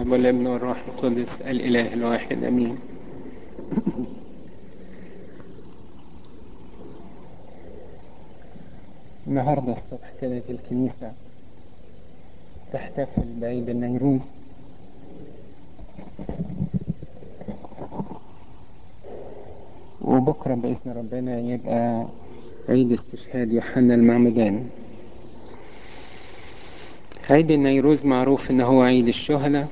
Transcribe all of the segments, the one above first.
والاب والابن والروح القدس الاله الواحد امين النهارده الصبح كانت الكنيسه تحتفل بعيد النيروز وبكره باذن ربنا يبقى عيد استشهاد يوحنا المعمدان عيد النيروز معروف ان هو عيد الشهداء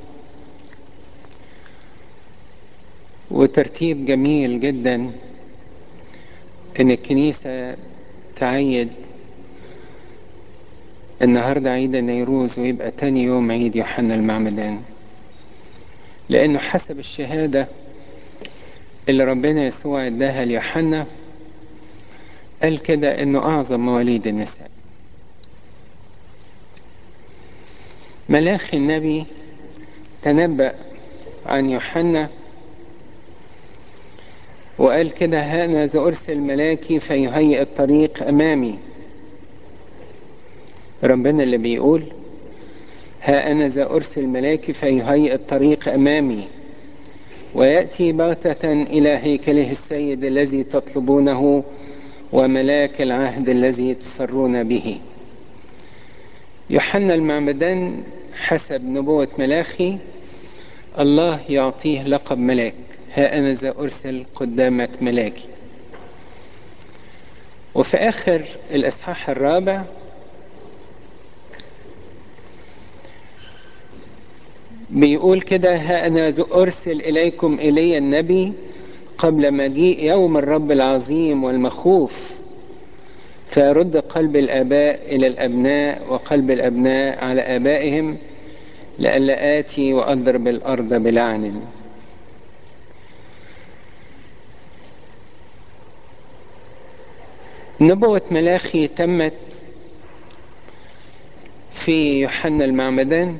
وترتيب جميل جدا ان الكنيسة تعيد النهاردة عيد النيروز ويبقى تاني يوم عيد يوحنا المعمدان لانه حسب الشهادة اللي ربنا يسوع اداها ليوحنا قال كده انه اعظم مواليد النساء ملاخي النبي تنبأ عن يوحنا وقال كده هانذا أرسل ملاكي فيهيئ الطريق أمامي ربنا اللي بيقول ها أنا ذا أرسل ملاكي فيهيئ الطريق أمامي ويأتي بغتة إلى هيكله السيد الذي تطلبونه وملاك العهد الذي تسرون به يوحنا المعمدان حسب نبوة ملاخي الله يعطيه لقب ملاك ها أنا ذا أرسل قدامك ملاكي وفي آخر الإصحاح الرابع بيقول كده ها أنا ذا أرسل إليكم إلي النبي قبل مجيء يوم الرب العظيم والمخوف فيرد قلب الآباء إلى الأبناء وقلب الأبناء على آبائهم لئلا آتي وأضرب الأرض بلعن نبوة ملاخي تمت في يوحنا المعمدان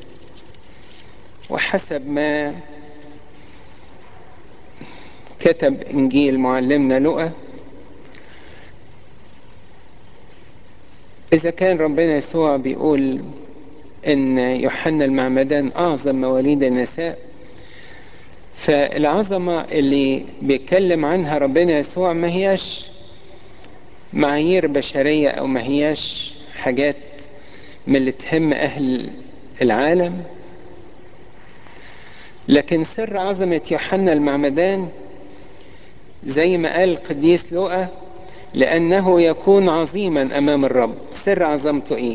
وحسب ما كتب إنجيل معلمنا لؤى إذا كان ربنا يسوع بيقول إن يوحنا المعمدان أعظم مواليد النساء فالعظمة اللي بيتكلم عنها ربنا يسوع ما هياش معايير بشرية أو ما هياش حاجات من اللي تهم أهل العالم لكن سر عظمة يوحنا المعمدان زي ما قال القديس لوقا لأنه يكون عظيما أمام الرب سر عظمته إيه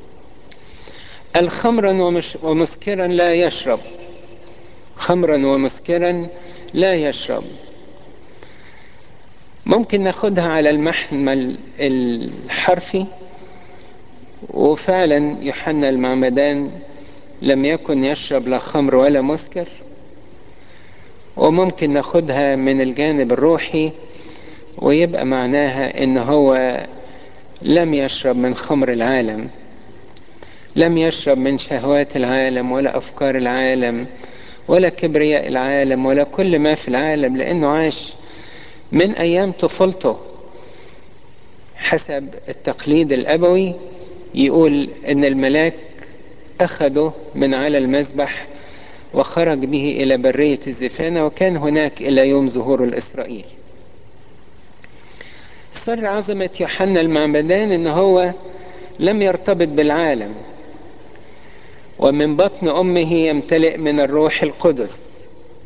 الخمرا ومش ومسكرا لا يشرب خمرا ومسكرا لا يشرب ممكن ناخدها على المحمل الحرفي وفعلا يوحنا المعمدان لم يكن يشرب لا خمر ولا مسكر وممكن ناخدها من الجانب الروحي ويبقى معناها ان هو لم يشرب من خمر العالم لم يشرب من شهوات العالم ولا افكار العالم ولا كبرياء العالم ولا كل ما في العالم لانه عاش من ايام طفولته حسب التقليد الابوي يقول ان الملاك اخذه من على المذبح وخرج به الى بريه الزفانه وكان هناك الى يوم ظهور الاسرائيل سر عظمه يوحنا المعمدان ان هو لم يرتبط بالعالم ومن بطن امه يمتلئ من الروح القدس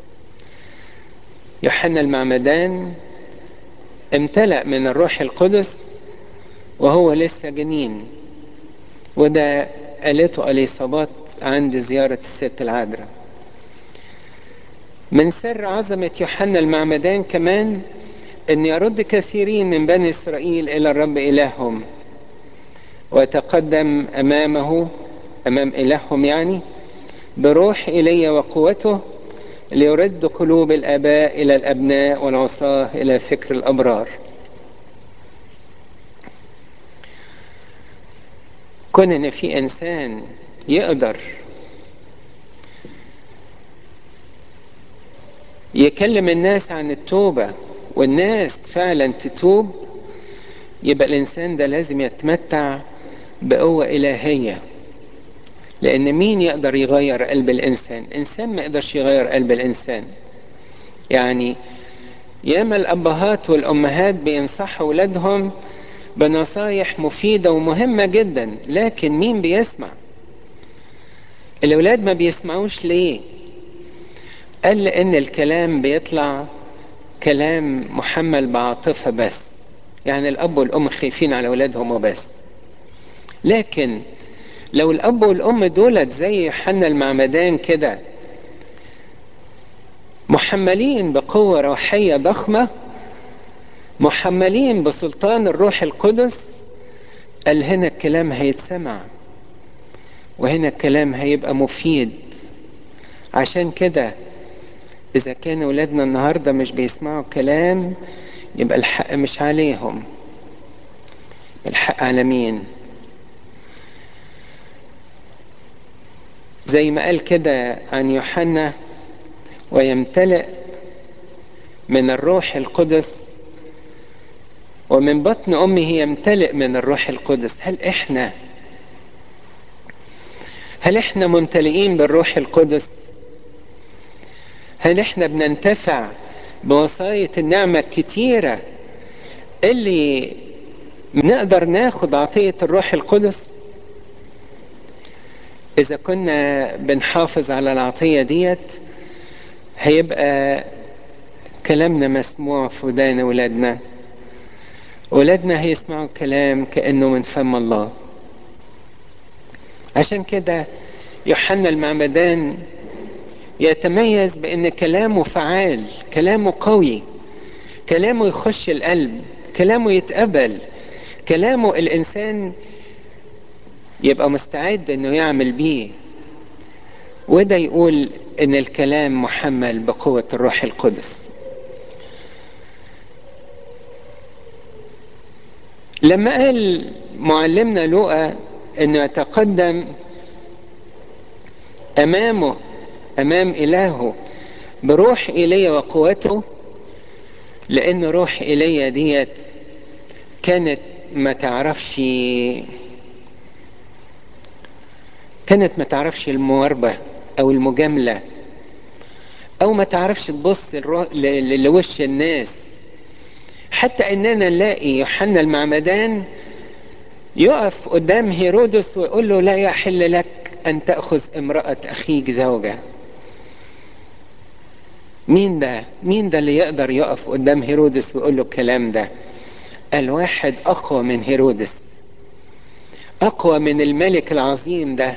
يوحنا المعمدان امتلأ من الروح القدس وهو لسه جنين وده قالته اليصابات عند زيارة الست العذراء من سر عظمة يوحنا المعمدان كمان ان يرد كثيرين من بني اسرائيل الى الرب الههم وتقدم امامه امام الههم يعني بروح ايليا وقوته ليرد قلوب الاباء الى الابناء والعصاه الى فكر الابرار كون ان في انسان يقدر يكلم الناس عن التوبه والناس فعلا تتوب يبقى الانسان ده لازم يتمتع بقوه الهيه لان مين يقدر يغير قلب الانسان انسان ما يقدرش يغير قلب الانسان يعني ياما الابهات والامهات بينصحوا ولادهم بنصايح مفيدة ومهمة جدا لكن مين بيسمع الاولاد ما بيسمعوش ليه قال لان الكلام بيطلع كلام محمل بعاطفة بس يعني الاب والام خايفين على اولادهم وبس لكن لو الاب والام دولت زي يوحنا المعمدان كده محملين بقوة روحية ضخمة محملين بسلطان الروح القدس قال هنا الكلام هيتسمع وهنا الكلام هيبقى مفيد عشان كده إذا كان ولادنا النهاردة مش بيسمعوا كلام يبقى الحق مش عليهم الحق على مين زي ما قال كده عن يوحنا ويمتلئ من الروح القدس ومن بطن امه يمتلئ من الروح القدس هل احنا هل احنا ممتلئين بالروح القدس هل احنا بننتفع بوصاية النعمة الكتيرة اللي نقدر ناخد عطية الروح القدس اذا كنا بنحافظ على العطية ديت هيبقى كلامنا مسموع في ودان ولادنا ولادنا هيسمعوا الكلام كأنه من فم الله عشان كده يوحنا المعمدان يتميز بأن كلامه فعال كلامه قوي كلامه يخش القلب كلامه يتقبل كلامه الإنسان يبقى مستعد أنه يعمل بيه وده يقول ان الكلام محمل بقوة الروح القدس لما قال معلمنا لوقا انه يتقدم امامه امام الهه بروح ايليا وقوته لان روح ايليا ديت كانت ما تعرفش كانت ما تعرفش المواربة او المجاملة او ما تعرفش تبص لوش الناس حتى اننا نلاقي يوحنا المعمدان يقف قدام هيرودس ويقول له لا يحل لك ان تأخذ امرأة اخيك زوجة مين ده مين ده اللي يقدر يقف قدام هيرودس ويقول له الكلام ده قال واحد اقوى من هيرودس اقوى من الملك العظيم ده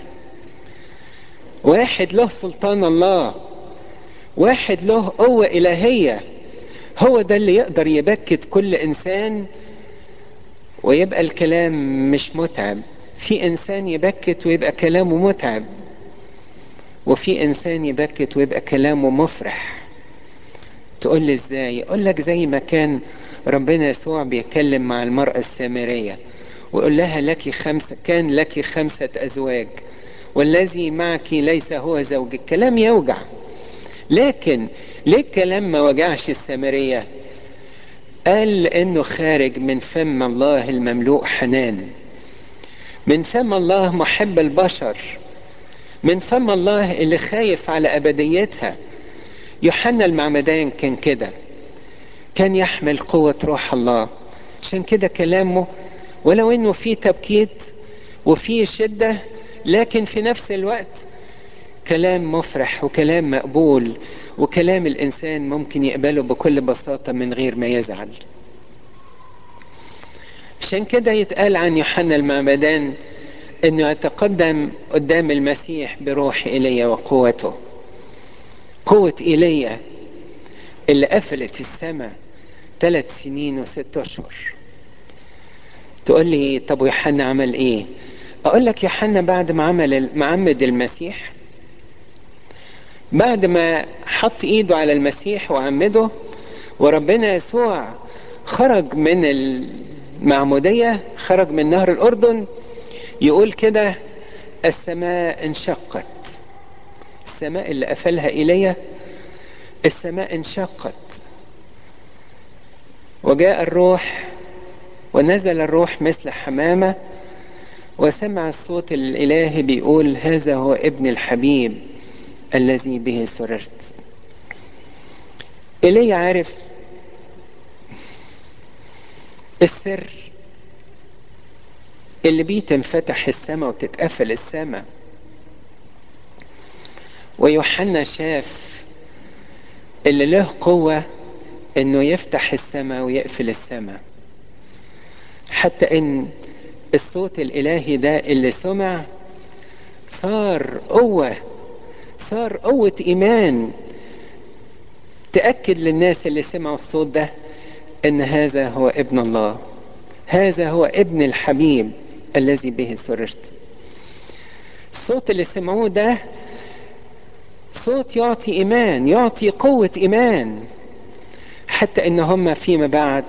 واحد له سلطان الله واحد له قوة إلهية هو ده اللي يقدر يبكت كل إنسان ويبقى الكلام مش متعب في إنسان يبكت ويبقى كلامه متعب وفي إنسان يبكت ويبقى كلامه مفرح تقول لي إزاي يقول لك زي ما كان ربنا يسوع بيتكلم مع المرأة السامرية ويقول لها لك خمسة كان لك خمسة أزواج والذي معك ليس هو زوجك كلام يوجع لكن ليه الكلام ما وجعش السامرية قال لأنه خارج من فم الله المملوء حنان من فم الله محب البشر من فم الله اللي خايف على أبديتها يوحنا المعمدان كان كده كان يحمل قوة روح الله عشان كده كلامه ولو انه فيه تبكيت وفيه شدة لكن في نفس الوقت كلام مفرح وكلام مقبول وكلام الانسان ممكن يقبله بكل بساطه من غير ما يزعل عشان كده يتقال عن يوحنا المعمدان انه يتقدم قدام المسيح بروح ايليا وقوته قوة ايليا اللي قفلت السماء ثلاث سنين وست اشهر تقول لي طب ويوحنا عمل ايه اقول لك يوحنا بعد ما عمل معمد المسيح بعد ما حط ايده على المسيح وعمده وربنا يسوع خرج من المعمودية خرج من نهر الأردن يقول كده السماء انشقت السماء اللي قفلها إيليا السماء انشقت وجاء الروح ونزل الروح مثل حمامة وسمع الصوت الإلهي بيقول هذا هو ابن الحبيب الذي به سررت إلي عارف السر اللي بيه تنفتح السماء وتتقفل السماء ويوحنا شاف اللي له قوة انه يفتح السماء ويقفل السماء حتى ان الصوت الالهي ده اللي سمع صار قوة صار قوة ايمان تأكد للناس اللي سمعوا الصوت ده ان هذا هو ابن الله هذا هو ابن الحبيب الذي به سررت الصوت اللي سمعوه ده صوت يعطي ايمان يعطي قوة ايمان حتى ان هم فيما بعد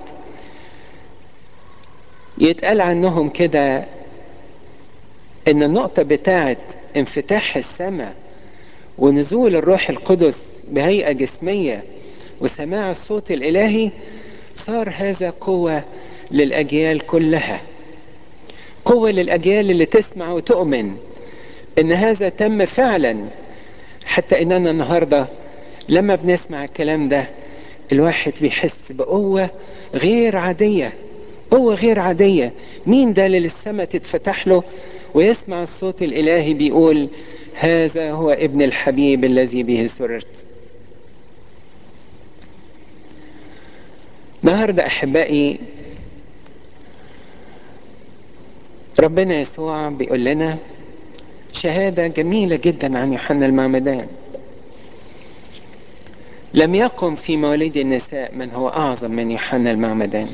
يتقال عنهم كده ان النقطة بتاعت انفتاح السماء ونزول الروح القدس بهيئة جسمية وسماع الصوت الالهي صار هذا قوة للاجيال كلها قوة للاجيال اللي تسمع وتؤمن ان هذا تم فعلا حتى اننا النهاردة لما بنسمع الكلام ده الواحد بيحس بقوة غير عادية قوة غير عادية مين ده اللي السماء تتفتح له ويسمع الصوت الإلهي بيقول هذا هو ابن الحبيب الذي به سررت النهاردة أحبائي ربنا يسوع بيقول لنا شهادة جميلة جدا عن يوحنا المعمدان لم يقم في مواليد النساء من هو أعظم من يوحنا المعمدان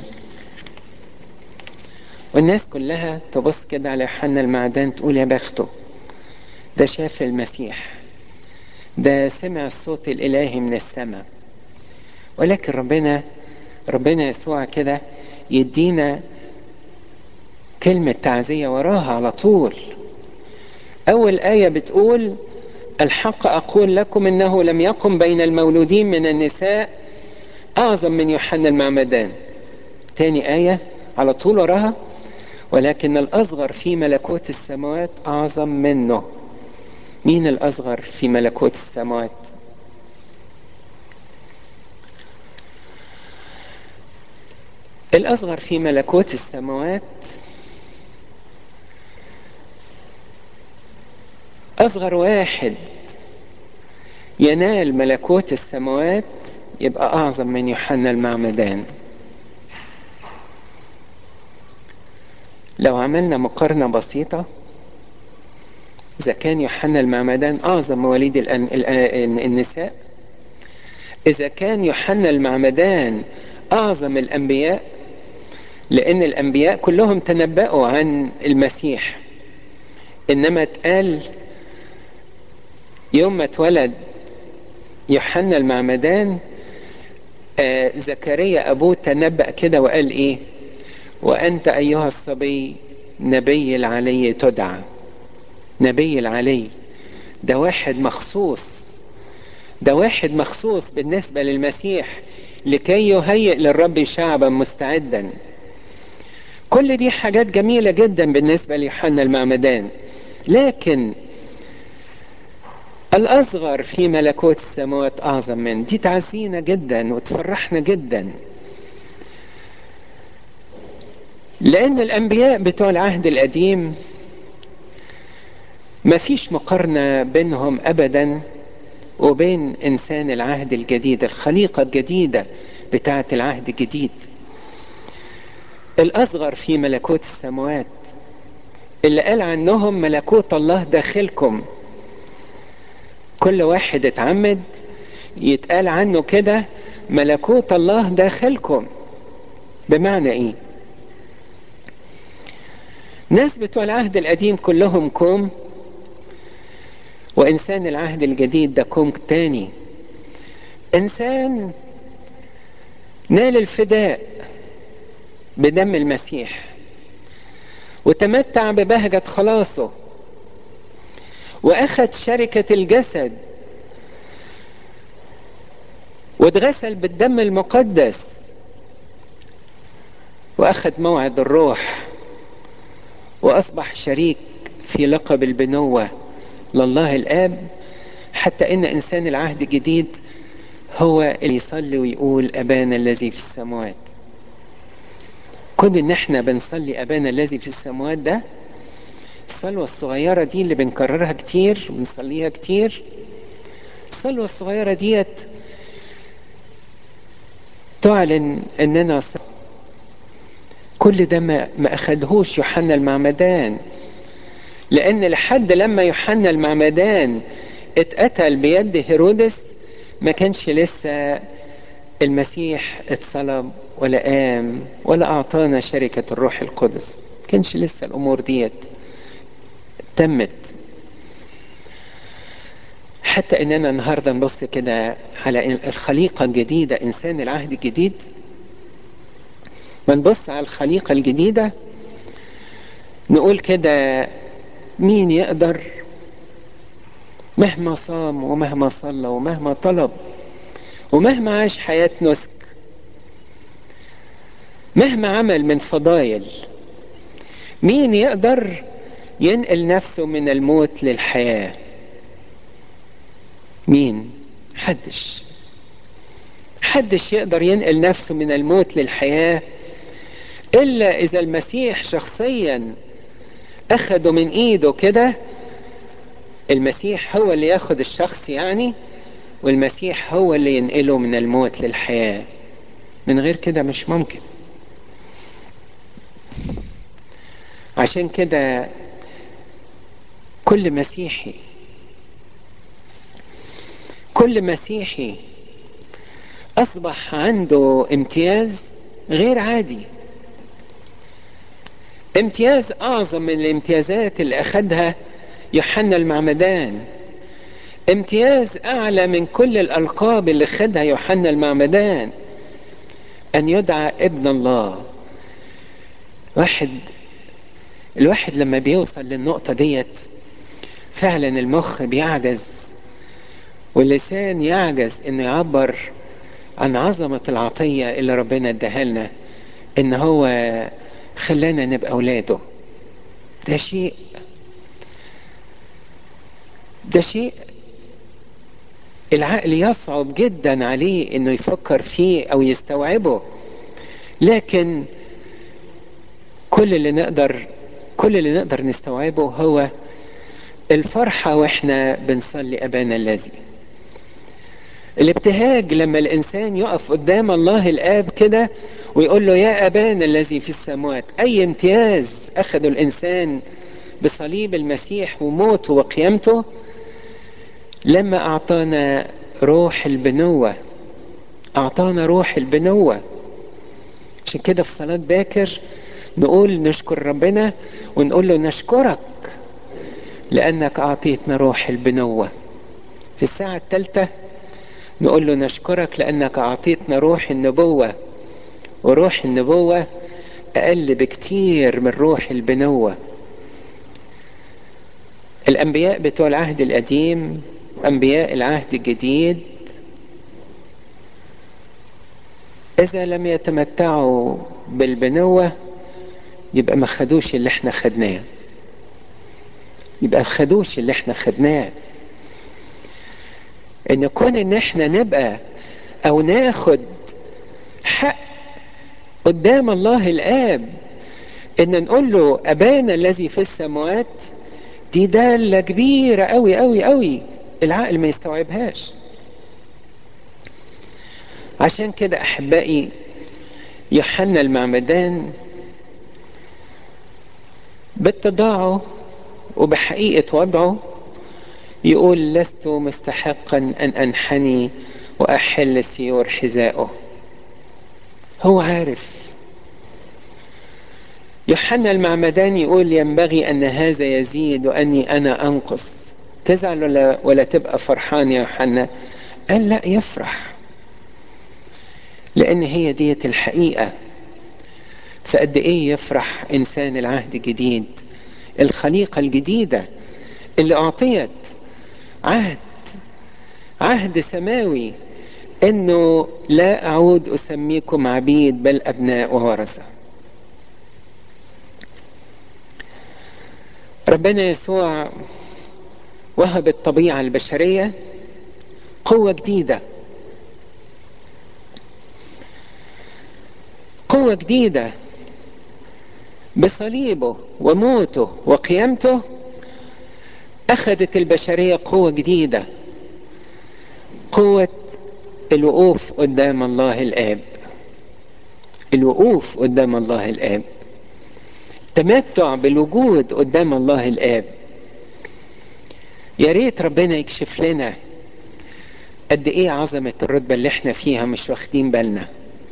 والناس كلها تبص كده على يوحنا المعمدان تقول يا بخته ده شاف المسيح ده سمع الصوت الإلهي من السماء ولكن ربنا ربنا يسوع كده يدينا كلمة تعزية وراها على طول أول آية بتقول الحق أقول لكم إنه لم يقم بين المولودين من النساء أعظم من يوحنا المعمدان تاني آية على طول وراها ولكن الأصغر في ملكوت السماوات أعظم منه مين الأصغر في ملكوت السماوات الأصغر في ملكوت السماوات أصغر واحد ينال ملكوت السماوات يبقى أعظم من يوحنا المعمدان لو عملنا مقارنة بسيطة إذا كان يوحنا المعمدان أعظم مواليد النساء إذا كان يوحنا المعمدان أعظم الأنبياء لأن الأنبياء كلهم تنبأوا عن المسيح إنما اتقال يوم ما اتولد يوحنا المعمدان آه زكريا أبوه تنبأ كده وقال إيه وأنت أيها الصبي نبي العلي تدعى نبي العلي ده واحد مخصوص ده واحد مخصوص بالنسبة للمسيح لكي يهيئ للرب شعبا مستعدا كل دي حاجات جميلة جدا بالنسبة ليوحنا المعمدان لكن الأصغر في ملكوت السماوات أعظم من دي تعزينا جدا وتفرحنا جدا لأن الأنبياء بتوع العهد القديم ما فيش مقارنة بينهم أبدا وبين إنسان العهد الجديد الخليقة الجديدة بتاعة العهد الجديد الأصغر في ملكوت السماوات اللي قال عنهم ملكوت الله داخلكم كل واحد اتعمد يتقال عنه كده ملكوت الله داخلكم بمعنى ايه ناس بتوع العهد القديم كلهم كوم وإنسان العهد الجديد ده كوم تاني إنسان نال الفداء بدم المسيح وتمتع ببهجة خلاصه وأخذ شركة الجسد واتغسل بالدم المقدس وأخذ موعد الروح وأصبح شريك في لقب البنوة لله الآب حتى إن إنسان العهد الجديد هو اللي يصلي ويقول أبانا الذي في السماوات كون إن إحنا بنصلي أبانا الذي في السماوات ده الصلوة الصغيرة دي اللي بنكررها كتير بنصليها كتير الصلوة الصغيرة ديت تعلن اننا كل ده ما, ما اخدهوش يوحنا المعمدان لان لحد لما يوحنا المعمدان اتقتل بيد هيرودس ما كانش لسه المسيح اتصلب ولا قام ولا اعطانا شركة الروح القدس ما كانش لسه الامور ديت تمت حتى اننا النهارده نبص كده على الخليقه الجديده انسان العهد الجديد بنبص على الخليقه الجديده نقول كده مين يقدر مهما صام ومهما صلى ومهما طلب ومهما عاش حياه نسك مهما عمل من فضايل مين يقدر ينقل نفسه من الموت للحياه مين حدش حدش يقدر ينقل نفسه من الموت للحياة إلا إذا المسيح شخصيا أخده من إيده كده المسيح هو اللي ياخد الشخص يعني والمسيح هو اللي ينقله من الموت للحياة من غير كده مش ممكن عشان كده كل مسيحي كل مسيحي اصبح عنده امتياز غير عادي امتياز اعظم من الامتيازات اللي اخدها يوحنا المعمدان امتياز اعلى من كل الالقاب اللي خدها يوحنا المعمدان ان يدعى ابن الله واحد الواحد لما بيوصل للنقطة ديت فعلا المخ بيعجز واللسان يعجز انه يعبر عن عظمة العطية اللي ربنا اداها لنا ان هو خلانا نبقى اولاده ده شيء ده شيء العقل يصعب جدا عليه انه يفكر فيه او يستوعبه لكن كل اللي نقدر كل اللي نقدر نستوعبه هو الفرحة واحنا بنصلي ابانا الذي الابتهاج لما الانسان يقف قدام الله الاب كده ويقول له يا ابانا الذي في السماوات اي امتياز اخذه الانسان بصليب المسيح وموته وقيامته لما اعطانا روح البنوة اعطانا روح البنوة عشان كده في صلاة باكر نقول نشكر ربنا ونقول له نشكرك لانك اعطيتنا روح البنوة في الساعة الثالثة نقول له نشكرك لانك اعطيتنا روح النبوة وروح النبوة اقل بكتير من روح البنوة الانبياء بتوع العهد القديم انبياء العهد الجديد اذا لم يتمتعوا بالبنوة يبقى ما خدوش اللي احنا خدناه يبقى ما خدوش اللي احنا خدناه ان كون ان احنا نبقى او ناخد حق قدام الله الاب ان نقول له ابانا الذي في السماوات دي دالة كبيرة قوي قوي قوي العقل ما يستوعبهاش عشان كده احبائي يوحنا المعمدان باتضاعه وبحقيقة وضعه يقول لست مستحقا ان انحني واحل سيور حذائه هو عارف يوحنا المعمدان يقول ينبغي ان هذا يزيد واني انا انقص تزعل ولا, ولا تبقى فرحان يا يوحنا قال لا يفرح لان هي ديت الحقيقه فقد ايه يفرح انسان العهد الجديد الخليقه الجديده اللي اعطيت عهد عهد سماوي انه لا اعود اسميكم عبيد بل ابناء وورثه ربنا يسوع وهب الطبيعة البشرية قوة جديدة قوة جديدة بصليبه وموته وقيامته أخذت البشرية قوة جديدة قوة الوقوف قدام الله الآب الوقوف قدام الله الآب تمتع بالوجود قدام الله الآب يا ريت ربنا يكشف لنا قد ايه عظمة الرتبة اللي احنا فيها مش واخدين بالنا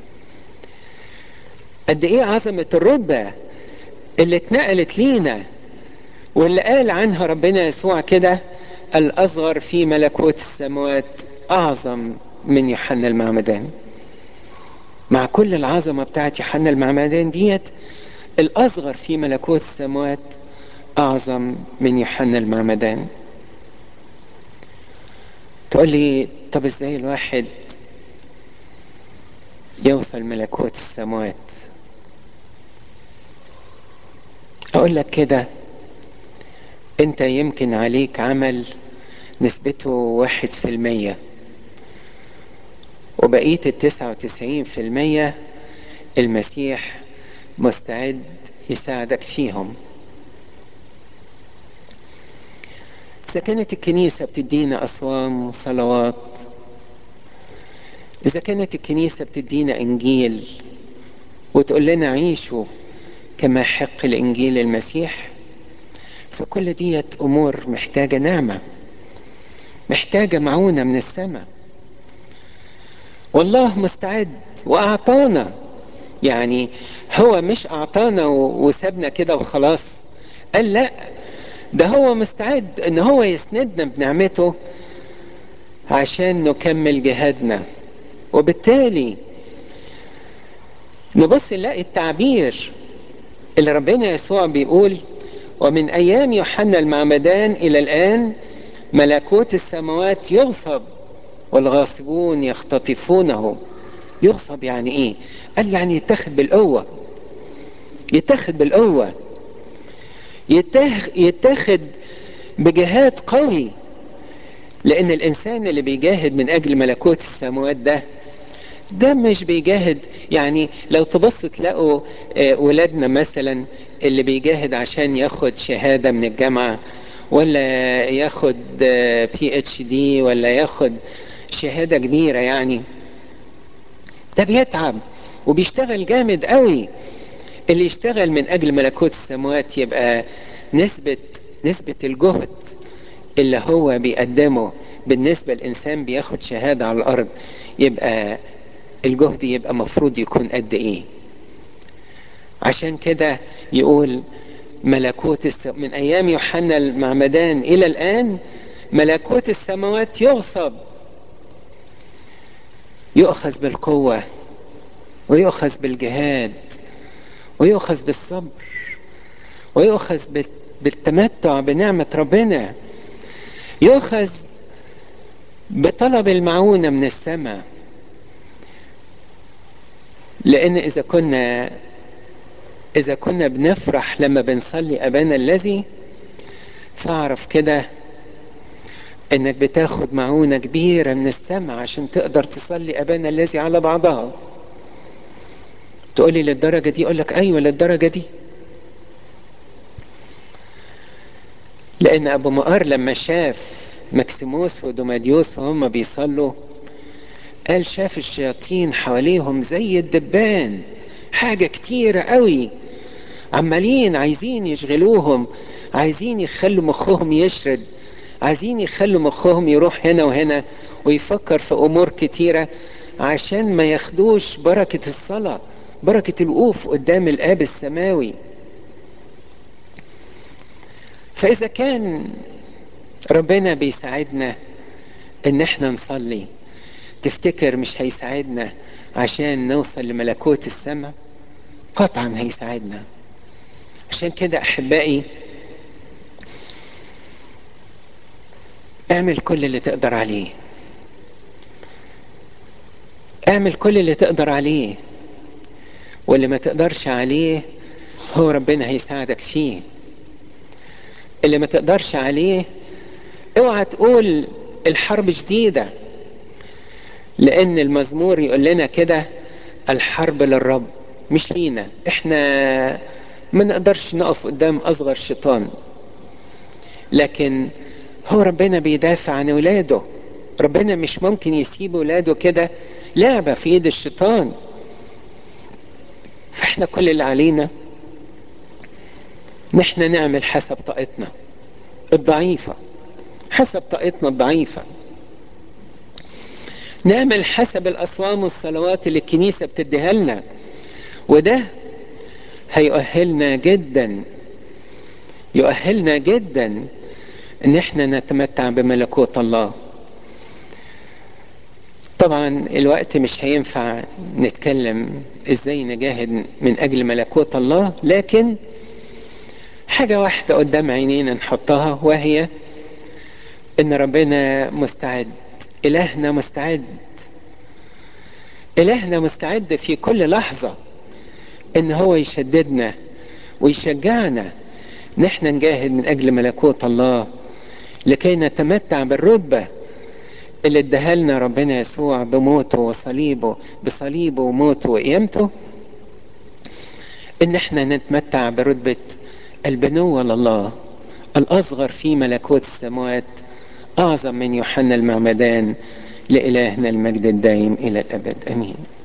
قد ايه عظمة الرتبة اللي اتنقلت لينا واللي قال عنها ربنا يسوع كده الأصغر في ملكوت السماوات أعظم من يوحنا المعمدان مع كل العظمة بتاعت يوحنا المعمدان ديت الأصغر في ملكوت السماوات أعظم من يوحنا المعمدان تقول لي طب ازاي الواحد يوصل ملكوت السماوات اقول لك كده انت يمكن عليك عمل نسبته واحد في المية وبقية التسعة وتسعين في المية المسيح مستعد يساعدك فيهم إذا كانت الكنيسة بتدينا أصوام وصلوات إذا كانت الكنيسة بتدينا إنجيل وتقول لنا عيشوا كما حق الإنجيل المسيح فكل ديت أمور محتاجة نعمة محتاجة معونة من السماء والله مستعد وأعطانا يعني هو مش أعطانا وسابنا كده وخلاص قال لأ ده هو مستعد ان هو يسندنا بنعمته عشان نكمل جهادنا وبالتالي نبص نلاقي التعبير اللي ربنا يسوع بيقول ومن ايام يوحنا المعمدان الى الان ملكوت السماوات يغصب والغاصبون يختطفونه يغصب يعني ايه قال يعني يتخذ بالقوه يتخذ بالقوه يتاخد بجهاد قوي لان الانسان اللي بيجاهد من اجل ملكوت السماوات ده ده مش بيجاهد يعني لو تبص تلاقوا ولادنا مثلا اللي بيجاهد عشان ياخد شهادة من الجامعة ولا ياخد بي اتش دي ولا ياخد شهادة كبيرة يعني ده بيتعب وبيشتغل جامد قوي اللي يشتغل من اجل ملكوت السماوات يبقى نسبة نسبة الجهد اللي هو بيقدمه بالنسبة للإنسان بياخد شهادة على الأرض يبقى الجهد يبقى مفروض يكون قد إيه عشان كده يقول ملكوت الس... من أيام يوحنا المعمدان إلى الآن ملكوت السماوات يغصب يؤخذ بالقوة ويؤخذ بالجهاد ويؤخذ بالصبر ويؤخذ بالتمتع بنعمة ربنا يؤخذ بطلب المعونة من السماء لأن إذا كنا إذا كنا بنفرح لما بنصلي أبانا الذي فاعرف كده إنك بتاخد معونة كبيرة من السماء عشان تقدر تصلي أبانا الذي على بعضها تقولي للدرجة دي أقول لك أيوة للدرجة دي لأن أبو مقار لما شاف مكسيموس ودوماديوس وهم بيصلوا قال شاف الشياطين حواليهم زي الدبان حاجة كتيرة قوي عمالين عايزين يشغلوهم عايزين يخلوا مخهم يشرد عايزين يخلوا مخهم يروح هنا وهنا ويفكر في أمور كتيرة عشان ما ياخدوش بركة الصلاة بركة الوقوف قدام الآب السماوي فإذا كان ربنا بيساعدنا إن احنا نصلي تفتكر مش هيساعدنا عشان نوصل لملكوت السماء قطعا هيساعدنا عشان كده أحبائي اعمل كل اللي تقدر عليه اعمل كل اللي تقدر عليه واللي ما تقدرش عليه هو ربنا هيساعدك فيه اللي ما تقدرش عليه اوعى تقول الحرب شديدة لان المزمور يقول لنا كده الحرب للرب مش لينا احنا ما نقدرش نقف قدام اصغر شيطان لكن هو ربنا بيدافع عن ولاده ربنا مش ممكن يسيب ولاده كده لعبة في ايد الشيطان فاحنا كل اللي علينا نحن نعمل حسب طاقتنا الضعيفة حسب طاقتنا الضعيفة نعمل حسب الأصوام والصلوات اللي الكنيسة بتديها لنا وده هيؤهلنا جدا يؤهلنا جدا ان احنا نتمتع بملكوت الله طبعا الوقت مش هينفع نتكلم ازاي نجاهد من اجل ملكوت الله لكن حاجة واحدة قدام عينينا نحطها وهي ان ربنا مستعد الهنا مستعد الهنا مستعد في كل لحظة ان هو يشددنا ويشجعنا نحن نجاهد من اجل ملكوت الله لكي نتمتع بالرتبة اللي اداها لنا ربنا يسوع بموته وصليبه بصليبه وموته وقيامته ان احنا نتمتع برتبة البنوة لله الاصغر في ملكوت السماوات اعظم من يوحنا المعمدان لالهنا المجد الدائم الى الابد امين